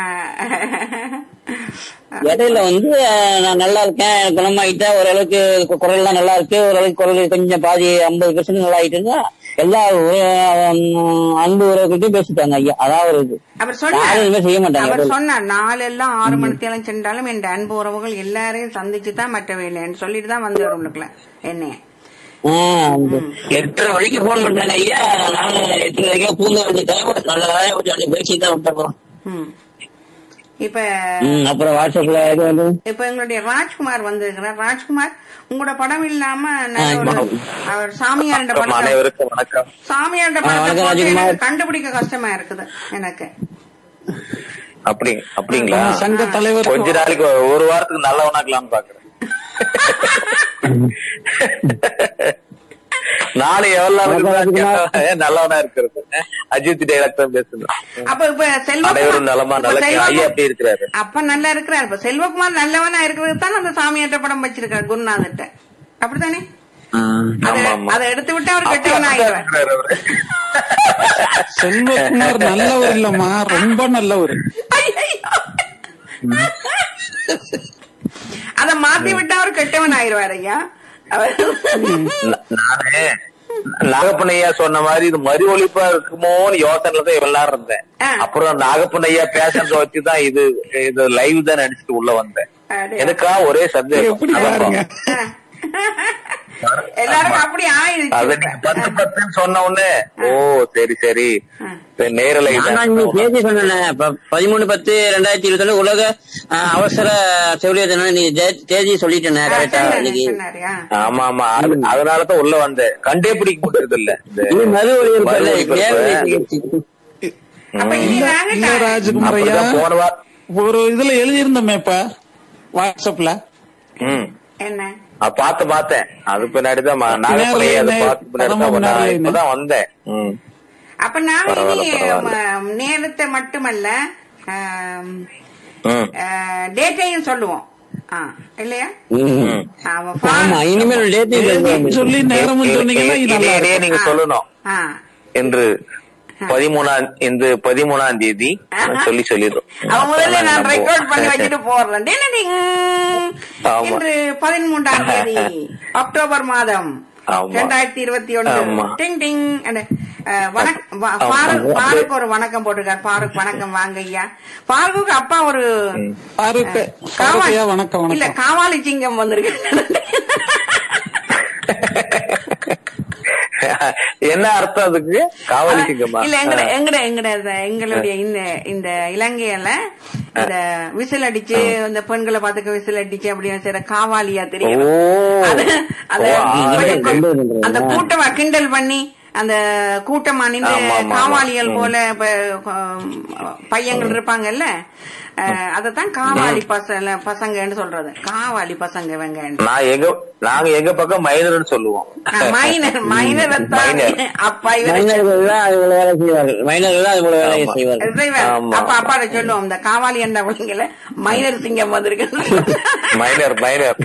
S3: இடையில வந்து அஹ், நான் நல்லா இருக்கேன் குணமாயிட்டா ஓரளவுக்கு கு- குரல்லாம் நல்லா இருக்கு ஓரளவுக்கு குரல் கொஞ்சம் பாதி ஐம்பது பெர்சன்ட் நல்லா ஆயிட்டு இருந்தா எல்லா உ- அன்பு உறவுகிட்டையும் பேசிட்டாங்க ஐயா அதான் ஒரு இது
S1: அவர்
S3: யாரும் எதுவுமே செய்ய
S1: சொன்னார்
S3: மாட்டாங்க
S1: அவர் சொன்னார் நாளெல்லாம் ஆறு மணித்தேலம் சென்றாலும் என் அன்பு உறவுகள் எல்லாரையும் சந்திச்சு தான் மற்ற வேலைன்னு சொல்லிட்டு தான் வந்து உங்களுக்கு என்னைய
S3: ஆஹ் அந்த எட்டரை மணிக்கு போன் பண்ணாங்க ஐயா நானு எட்டரை வரைக்கும் தூங்க வேண்டிய நல்ல வேலையை கொஞ்சம் பேசி தான் விட்டுறோம்
S1: ம். இப்ப
S3: ம் அப்புறம் வாட்ஸ்அப்ல இது வந்து
S1: இப்ப எங்களுடைய ராஜ்குமார் வந்திருக்கிறார் ராஜ்குமார் உங்களோட படம் இல்லாம நல்ல ஒரு அவர் சாமியார் படத்தை
S5: அனைவருக்கும் வணக்கம்
S1: சாமியார்
S3: ஆ,
S1: படத்தை
S3: வணக்கம்
S1: போட்டு
S3: ராஜ்குமார்.
S1: எனக்கு கண்டுபிடிக்க கஷ்டமா இருக்குது எனக்கு
S5: அப்படி அப்படிங்களா
S4: நம்ம சங்க தலைவர்
S5: கொஞ்ச நாளைக்கு ஒரு- ஒரு வாரத்துக்கு நல்லவனாக்கலாம்னு பாக்குறேன் நாளை எவ்வளவு நாளுக்கு தான் கேட்டா, நல்லவனா இருக்கிறது அஜித் டைரக்ட் தான் பேசுறேன்
S1: அப்ப இப்ப செல்வகுமார்
S5: அனைவரும் நலமா
S1: இப்ப
S5: நல்ல
S1: செல்வகுமார்
S5: ஐயா எப்படி இருக்கிறாரு
S1: அப்ப நல்லா இருக்கிறார் இப்ப செல்வகுமார் நல்லவனா இருக்கிறது தான் அந்த சாமியார்ட்ட படம் வச்சிருக்காரு குருநாதர்ட்ட அப்படித்தானே அத
S5: ஆமா, ஆமா.
S1: அதை எடுத்து விட்டு அவர்
S5: அப்படி
S1: கெட்டவன்
S5: அப்படிதான்
S1: ஆயிடுவார்
S5: இருக்கிறாரு அவரு.
S4: செல்வகுமார் நல்லவர் இல்லம்மா ரொம்ப நல்லவர்
S1: அத மாத்தி விட்டு அவர் கெட்டவன் ஆயிடுவார் ஐயா அவர்
S5: நா- நானு நாகப்பனையா சொன்ன மாதிரி இது மறு ஒழிப்பா இருக்குமோன்னு யோசனைல தான் இவ்வளவு நேரம் இருந்தேன்
S1: ஆ.
S5: அப்புறம் நாகப்பனையா பேசுறத வச்சுதான் இது இது லைவ் தான் நினைச்சிட்டு உள்ள வந்தேன்
S1: அடே.
S5: எனக்கா ஒரே சந்தேகம்
S4: எப்படி பாருங்க
S1: எல்லாருக்கும் அப்படி
S5: அத நீங்க பத்து
S1: ஆயிடுச்சு
S5: பத்துன்னு சொன்ன உடனே ஓ சரி சரி சரி, நேரலை
S3: ஆனா
S5: தான்.
S3: நீங்க தேதி சொன்னேன் பதிமூணு பத்து ரெண்டாயிரத்தி இருபத்தி ஒண்ணு உலக அஹ், அவசர செவிலியர் தினம் நீ தே- தேதி சொல்லிட்டேன் கரெக்டா இன்னைக்கு
S1: சொன்னாரியா
S5: ஆமா ஆமா அது- அதனாலதான் உள்ள வந்தேன் கண்டே பிடிக்க முடியறது இல்ல இந்த
S3: இது மறு ஒளிபரப்பு
S5: மறு
S3: இல்ல,
S5: ஒளிபரப்பு.
S3: நேரலை நிகழ்ச்சி.
S1: அப்ப இனி
S4: இல்ல
S1: நாங்க
S4: இல்ல ராஜ்குமார் ஐயா
S5: அப்படிதான் போன வாரம்
S4: ஒரு இதுல எழுதியிருந்தோமேப்பா வாட்ஸ்அப்ல
S5: ம்
S1: என்ன
S5: அது பார்த்து பார்த்தேன் அது பின்னாடிதான் ம- நாகப்பள்ளி அதை
S4: நேர்ல
S5: பார்த்து பின்னாடி
S4: பதமா
S5: தான் நான்
S4: நேர்ல
S5: இப்பதான் வந்தேன் ம்.
S1: அப்ப நாங்க
S5: பரவாயில்ல,
S1: இனி
S5: பரவாயில்ல.
S1: ம, நேரத்தை மட்டுமல்ல ஆம்,
S5: ம்.
S1: ஆ, டேட்டையும் சொல்லுவோம் ஆ, இல்லையா
S3: ம்.
S1: ஆமா,
S3: ஆமா
S1: ஃபா-
S3: இனிமேல் டேத்தி
S4: தேதி சொல்லி நேரமும்
S5: இ-
S4: சொன்னீங்கன்னா
S5: இ-
S4: இது நல்லா
S5: இடையிடையே
S4: இருக்கும்.
S5: நீங்க
S1: ஆ.
S5: சொல்லணும்
S1: ஆ.
S5: என்று பதிமூணாம் இந்த பதிமூணாம் தேதி நான் சொல்லி சொல்லிடுறோம்
S1: அவன் முதல்ல நான்
S5: நம்ம-
S1: ரெக்கார்ட் பண்ணி வச்சுட்டு போடுறேன் டிங் டிங்.
S5: ஆமா.
S1: இன்று பதிமூன்றாம் தேதி அக்டோபர் மாதம்
S5: ஆமா.
S1: ரெண்டாயிரத்தி இருபத்தி ஒன்று
S5: ஆமா.
S1: டிங் டிங் அந்த, அஹ், வணக்கம் வா-
S5: ஆமா.
S1: ஃபாரூக் ஃபாரூக் ஒரு வணக்கம் போட்டிருக்கார் ஃபாரூக் வணக்கம் வாங்க ஐயா ஃபாரூக் அப்பா ஒரு
S4: பாருக்க
S1: காவா-
S4: ஐயா வணக்கம்
S1: இல்ல
S4: வணக்கம்
S1: காவாலி சிங்கம் வந்திருக்கு
S5: என்ன அர்த்தம் அதுக்கு காவலி சிங்கமா
S1: இல்ல எங்கட எங்கட எங்கட இந்த- எங்களுடைய இந்த இந்த இலங்கையில இந்த விசில் அடிச்சு இந்த பெண்களை பார்த்துக்க விசில் அடிச்சு அப்படின்னு செய்யற காவாலியா தெரியும்
S5: ஓ.
S1: அது அது
S5: ஓ, ஆ,
S1: கொஞ்சம்
S3: அது
S1: கொ-
S3: அது
S1: அந்த கூட்டமா கிண்டல் பண்ணி அந்த கூட்டமா நின்று
S5: ஆமா, ஆமா,
S1: காவாலிகள்
S5: ஆமா.
S1: போல இப்ப, அஹ், பையங்கள் இருப்பாங்கல்ல அஹ், அதத்தான் காவாலி பசங்க பசங்கன்னு சொல்றது காவாலி பசங்க இவங்க
S5: நான் எங்க நாங்க எங்க பக்கம் மைனர்னு சொல்லுவோம்
S1: மைனர் மைனர்
S5: மைனர்.
S1: அப்பா இவரு
S3: மைனர்கள் தான் அது போல வேலை செய்வார்கள் மைனர்கள் தான் அது போல வேலையை
S5: ஆமா.
S3: செய்வார்கள்
S1: செய்வார்.
S5: ஆமா.
S1: அப்ப அப்பாட சொல்லுவோம் இந்த காவாலி என்ன பிள்ளைங்கள மைனர் சிங்கம் வந்திருக்கு
S5: மைனர் மைனர்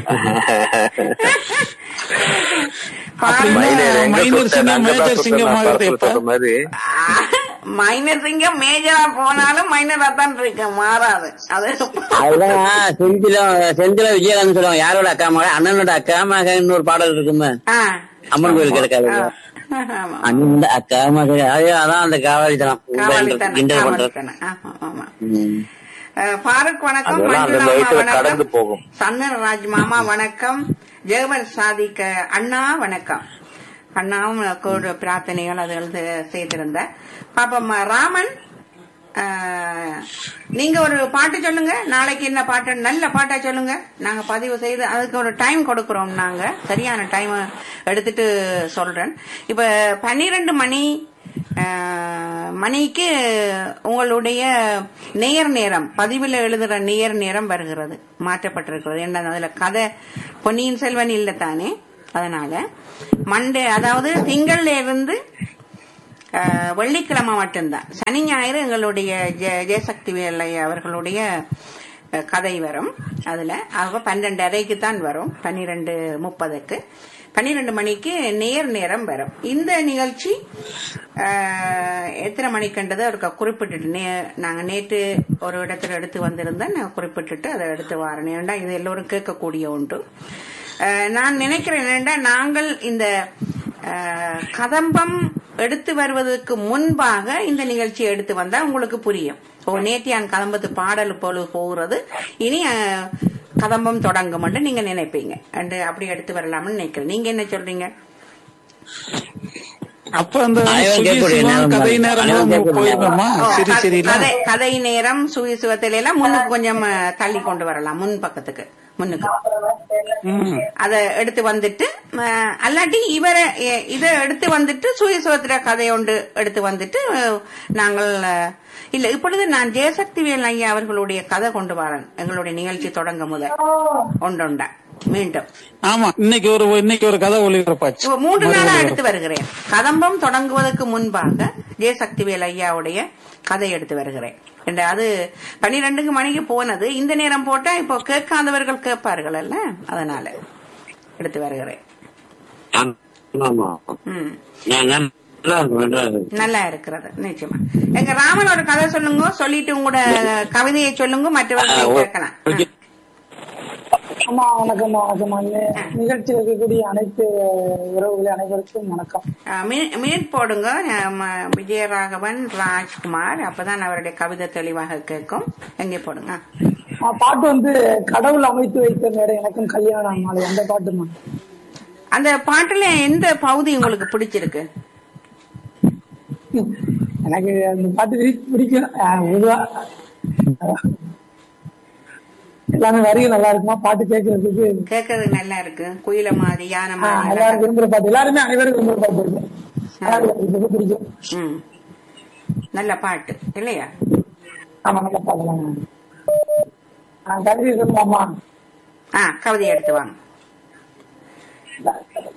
S1: பாருங்க.
S5: மைனர் எங்க
S4: மைனர்
S5: சுத்த-
S4: சிங்கம்,
S5: நாங்க தான்
S4: மேஜர்
S5: சுத்த-
S4: சிங்கம்
S5: நான்
S4: ஆகுது
S5: படத்துல
S4: எப்ப?
S5: சொல்ற மாதிரி
S1: மைனர் சிங்கம் மேஜரா போனாலும் மைனரா தான் இருக்கு மாறாது அது
S3: அதுதான் செந்திலம் செந்தில விஜயகாந்த் சொல்லுவாங்க யாரோட அக்கா மகன் அண்ணனோட அக்கா மகன் ஒரு பாடல் இருக்குமே
S1: ஆ.
S3: அம்மன் கோயில் கிடக்காது
S1: ஆ. ஆமா.
S3: அந்த அக்கா மகன் அது அதான் அந்த காவாலித்தனம்
S1: காவாலித்தனம்,
S3: கிண்டல் பண்றது
S1: காவாலித்தனம். ஆமா, ஆமா.
S3: ம்.
S1: அஹ், ஃபாரூக் வணக்கம்
S5: அதெல்லாம் அந்த
S1: மஞ்சுளா அம்மா
S5: வயசுல
S1: வணக்கம்
S5: கடந்து போகும்.
S1: சந்தனராஜ் மாமா வணக்கம் ஜெகபர் சாதிக்க அண்ணா வணக்கம் அண்ணாவும் கூட பிரார்த்தனைகள் அது எழுந்து செய்திருந்த பாப்பம்மா ராமன் ஆஹ், நீங்க ஒரு பாட்டு சொல்லுங்க நாளைக்கு என்ன பாட்டு நல்ல பாட்டா சொல்லுங்க நாங்க பதிவு செய்து அதுக்கு ஒரு டைம் கொடுக்கறோம் நாங்க சரியான டைம் எடுத்துட்டு சொல்றேன் இப்ப பன்னிரண்டு மணி ஆஹ், மணிக்கு உங்களுடைய நேர் நேரம் பதிவில் எழுதுற நேர் நேரம் வருகிறது மாற்றப்பட்டிருக்கிறது என்ன அதுல கதை பொன்னியின் செல்வன் இல்ல தானே அதனால மண்டே அதாவது திங்கள்ல இருந்து அஹ், வெள்ளிக்கிழமை மட்டும்தான் சனி ஞாயிறு எங்களுடைய ஜெ- ஜெயசக்தி வேலை அவர்களுடைய அஹ், கதை வரும் அதுல அவ பன்னெண்டு அறைக்கு தான் வரும் பன்னிரெண்டு முப்பதுக்கு பன்னிரெண்டு மணிக்கு நேர் நேரம் வரும் இந்த நிகழ்ச்சி அஹ், எத்தனை மணிக்குன்றதை ஒரு குறிப்பிட்டுட்டு நே நாங்க நேற்று ஒரு இடத்துல எடுத்து வந்திருந்தேன் நான் குறிப்பிட்டுட்டு அதை எடுத்து வரேன் ஏன்டா இது எல்லோரும் கேட்கக்கூடிய ஒன்று அஹ், நான் நினைக்கிறேன் என்னடா நாங்கள் இந்த அஹ், கதம்பம் எடுத்து வருவதற்கு முன்பாக இந்த நிகழ்ச்சியை எடுத்து வந்தா உங்களுக்கு புரியும் ஓ நேத்தியான் கதம்பத்து பாடல் போல போகிறது இனி அஹ், கதம்பம் தொடங்கும் என்று நீங்க நினைப்பீங்க அண்டு அப்படி எடுத்து வரலாம்னு நினைக்கிறேன் நீங்க என்ன சொல்றீங்க
S4: அப்ப அந்த
S3: அனைவரும் கேட்கக்கூடிய
S4: சுகிசிவம்
S3: நேரம்
S4: கதை
S3: தான்.
S4: நேரம்
S3: அனைவரும் கேட்கக்கூடிய
S4: போயிருக்கோமா
S1: ஓ,
S4: சரி
S1: க-
S4: சரி
S1: கதை கதை நேரம் சுயசுவத்தில எல்லாம் முன்னுக்கு கொஞ்சம் அஹ், தள்ளி கொண்டு வரலாம் முன் பக்கத்துக்கு முன்னுக்கு அத எடுத்து வந்துட்டு அஹ், அல்லாட்டி இவரை எ- இத எடுத்து வந்துட்டு சுயசுவத்திர கதை ஒன்று எடுத்து வந்துட்டு அஹ், நாங்கள் அஹ், இல்ல இப்பொழுது நான் ஜெயசக்திவேல் ஐயா அவர்களுடைய கதை கொண்டு வரேன் எங்களுடைய நிகழ்ச்சி தொடங்க முதல் ஒன்றொண்டா மீண்டும்
S4: ஆமா இன்னைக்கு ஒரு இன்னைக்கு ஒரு கதை ஒளிபரப்பாச்சு
S1: இப்ப மூன்று நாளா எடுத்து வருகிறேன் கதம்பம் தொடங்குவதற்கு முன்பாக ஜெயசக்திவேல் ஐயாவுடைய கதை எடுத்து வருகிறேன் என்ற அது பன்னிரெண்டுக்கு மணிக்கு போனது இந்த நேரம் போட்டா இப்போ கேட்காதவர்கள் கேட்பார்கள் அல்ல அதனால எடுத்து வருகிறேன்
S5: ஆமா
S1: ம்
S5: நான் நல்லா இருக்கும், நல்லா இருக்கும்.
S1: நல்லா இருக்கிறது நிச்சயமா எங்க ராமன் ஒரு கதை சொல்லுங்க சொல்லிட்டு உங்களோட கவிதையை சொல்லுங்க மற்றவர்களை
S5: ஆ, ஓ-
S1: கேட்கலாம்
S5: ஓகே.
S2: அம்மா வணக்கம் வணக்கம் அண்ணே. நிகழ்ச்சியில் இருக்கக்கூடிய அனைத்து உறவுகள் அனைவருக்கும் வணக்கம்
S1: மினிட் போடுங்க நம்ம விஜயராகவன் ராஜ்குமார் அப்பதான் அவருடைய கவிதை தெளிவாக கேட்கும் எங்கே போடுங்க
S2: ஆ, பாட்டு வந்து கடவுள் அமைத்து வைத்த மேடை எனக்கும் கல்யாணம் நாளை அந்த பாட்டுமா
S1: அந்த பாட்டுல எந்த பகுதி உங்களுக்கு பிடிச்சிருக்கு
S2: எனக்கு அந்த பாட்டு விரி- பிடிக்கும் ஆ, பொதுவா எல்லாமே வரிகள் நல்லா இருக்குமா பாட்டு கேட்கறதுக்கு
S1: கேட்கறது நல்லா இருக்கு குயில மாதிரி யானை
S2: ஆ,
S1: மாதிரி
S2: எல்லாரும் விரும்புற பாட்டு எல்லாருமே அனைவரும் விரும்புற பாட்டு இருக்கு நல்லா இருக்கு, எனக்கு ரொம்ப பிடிக்கும்
S1: ம். நல்ல பாட்டு இல்லையா
S2: ஆமா நல்லா பாடலாம் கவிதை சொல்லுவாமா
S1: ஆ கவிதை எடுத்து வாங்க